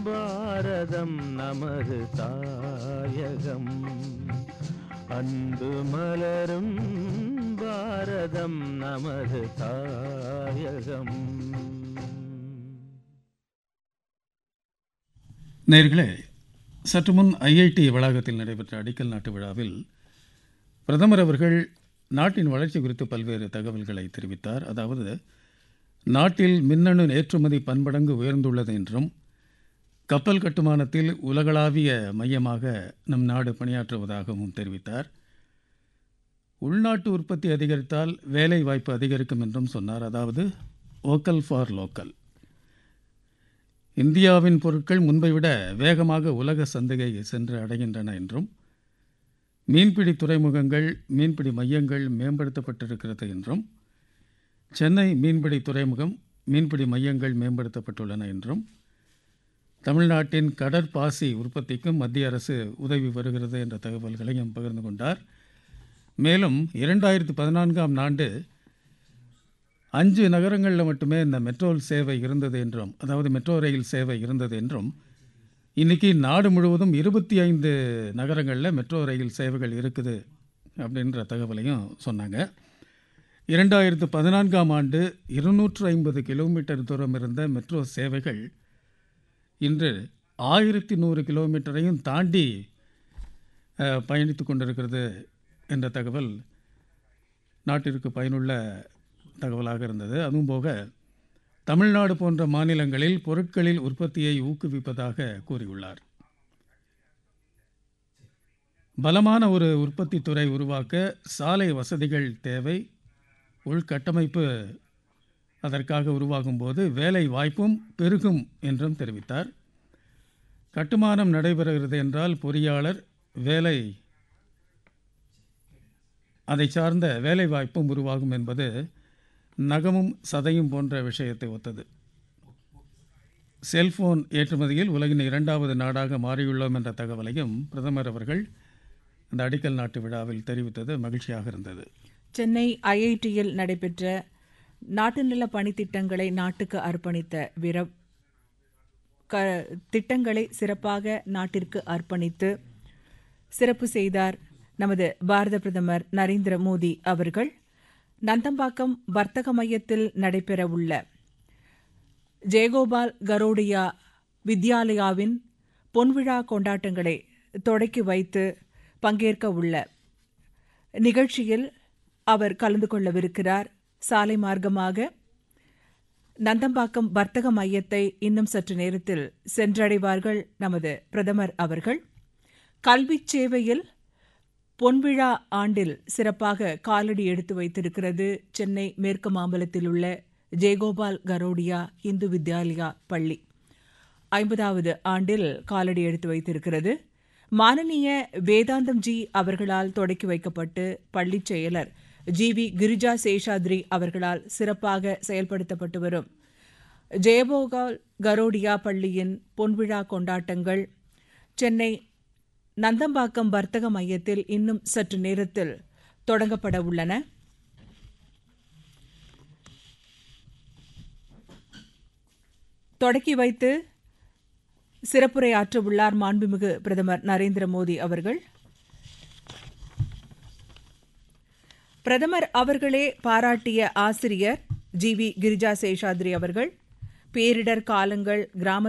பாரதம் நமது தாயகம் அன்பு மலரும் பாரதம் நமது தாயகம் நேர்களே சற்று முன் ஐஐடி வளாகத்தில் நடைபெற்ற அடிக்கல் நாட்டு விழாவில் பிரதமர் அவர்கள் நாட்டின் வளர்ச்சி குறித்து பல்வேறு தகவல்களை தெரிவித்தார் அதாவது நாட்டில் மின்னணு ஏற்றுமதி பன்மடங்கு உயர்ந்துள்ளது என்றும் கப்பல் கட்டுமானத்தில் உலகளாவிய மையமாக நம் நாடு பணியாற்றுவதாகவும் தெரிவித்தார் உள்நாட்டு உற்பத்தி அதிகரித்தால் வேலை வாய்ப்பு அதிகரிக்கும் என்றும் சொன்னார் அதாவது வோக்கல் ஃபார் லோக்கல் இந்தியாவின் பொருட்கள் முன்பை விட வேகமாக உலக சந்தையை சென்று அடைகின்றன என்றும் மீன்பிடி துறைமுகங்கள் மீன்பிடி மையங்கள் மேம்படுத்தப்பட்டிருக்கிறது என்றும் சென்னை மீன்பிடி துறைமுகம் மீன்பிடி மையங்கள் மேம்படுத்தப்பட்டுள்ளன என்றும் தமிழ்நாட்டின் கடற்பாசி உற்பத்திக்கும் மத்திய அரசு உதவி வருகிறது என்ற தகவல்களையும் பகிர்ந்து கொண்டார் மேலும் இரண்டாயிரத்து பதினான்காம் ஆண்டு அஞ்சு நகரங்களில் மட்டுமே இந்த மெட்ரோ சேவை இருந்தது என்றும் அதாவது மெட்ரோ ரயில் சேவை இருந்தது என்றும் இன்றைக்கி நாடு முழுவதும் இருபத்தி ஐந்து நகரங்களில் மெட்ரோ ரயில் சேவைகள் இருக்குது அப்படின்ற தகவலையும் சொன்னாங்க இரண்டாயிரத்து பதினான்காம் ஆண்டு இருநூற்று ஐம்பது கிலோமீட்டர் தூரம் இருந்த மெட்ரோ சேவைகள் இன்று ஆயிரத்தி நூறு கிலோமீட்டரையும் தாண்டி பயணித்து கொண்டிருக்கிறது என்ற தகவல் நாட்டிற்கு பயனுள்ள தகவலாக இருந்தது அதுவும் போக தமிழ்நாடு போன்ற மாநிலங்களில் பொருட்களில் உற்பத்தியை ஊக்குவிப்பதாக கூறியுள்ளார் பலமான ஒரு உற்பத்தி துறை உருவாக்க சாலை வசதிகள் தேவை உள்கட்டமைப்பு அதற்காக உருவாகும் போது வேலை வாய்ப்பும் பெருகும் என்றும் தெரிவித்தார் கட்டுமானம் நடைபெறுகிறது என்றால் பொறியாளர் வேலை அதை சார்ந்த வேலை வாய்ப்பும் உருவாகும் என்பது நகமும் சதையும் போன்ற விஷயத்தை ஒத்தது செல்போன் ஏற்றுமதியில் உலகின் இரண்டாவது நாடாக மாறியுள்ளோம் என்ற தகவலையும் பிரதமர் அவர்கள் அந்த அடிக்கல் நாட்டு விழாவில் தெரிவித்தது மகிழ்ச்சியாக இருந்தது சென்னை ஐஐடியில் நடைபெற்ற நாட்டு நல பணித்திட்டங்களை நாட்டுக்கு அர்ப்பணித்த வீர க திட்டங்களை சிறப்பாக நாட்டிற்கு அர்ப்பணித்து சிறப்பு செய்தார் நமது பாரத பிரதமர் நரேந்திர மோடி அவர்கள் நந்தம்பாக்கம் வர்த்தக மையத்தில் நடைபெறவுள்ள ஜெயகோபால் கரோடியா வித்யாலயாவின் பொன்விழா கொண்டாட்டங்களை தொடக்கி வைத்து பங்கேற்க உள்ள நிகழ்ச்சியில் அவர் கலந்து கொள்ளவிருக்கிறார் சாலை மார்க்கமாக நந்தம்பாக்கம் வர்த்தக மையத்தை இன்னும் சற்று நேரத்தில் சென்றடைவார்கள் நமது பிரதமர் அவர்கள் கல்விச் சேவையில் பொன்விழா ஆண்டில் சிறப்பாக காலடி எடுத்து வைத்திருக்கிறது சென்னை மேற்கு மாம்பலத்தில் உள்ள ஜெயகோபால் கரோடியா இந்து வித்யாலயா பள்ளி ஐம்பதாவது ஆண்டில் காலடி எடுத்து வைத்திருக்கிறது மானனீய வேதாந்தம் ஜி அவர்களால் தொடக்கி வைக்கப்பட்டு பள்ளிச் செயலர் ஜி வி கிரிஜா சேஷாத்ரி அவர்களால் சிறப்பாக செயல்படுத்தப்பட்டு வரும் ஜெயபோகால் கரோடியா பள்ளியின் பொன்விழா கொண்டாட்டங்கள் சென்னை நந்தம்பாக்கம் வர்த்தக மையத்தில் இன்னும் சற்று நேரத்தில் தொடங்கப்பட உள்ளன தொடக்கி வைத்து சிறப்புரை ஆற்றவுள்ளார் மாண்புமிகு பிரதமர் நரேந்திர மோடி அவர்கள் பிரதமர் அவர்களே பாராட்டிய ஆசிரியர் ஜி வி கிரிஜா சேஷாத்ரி அவர்கள் பேரிடர் காலங்கள் கிராம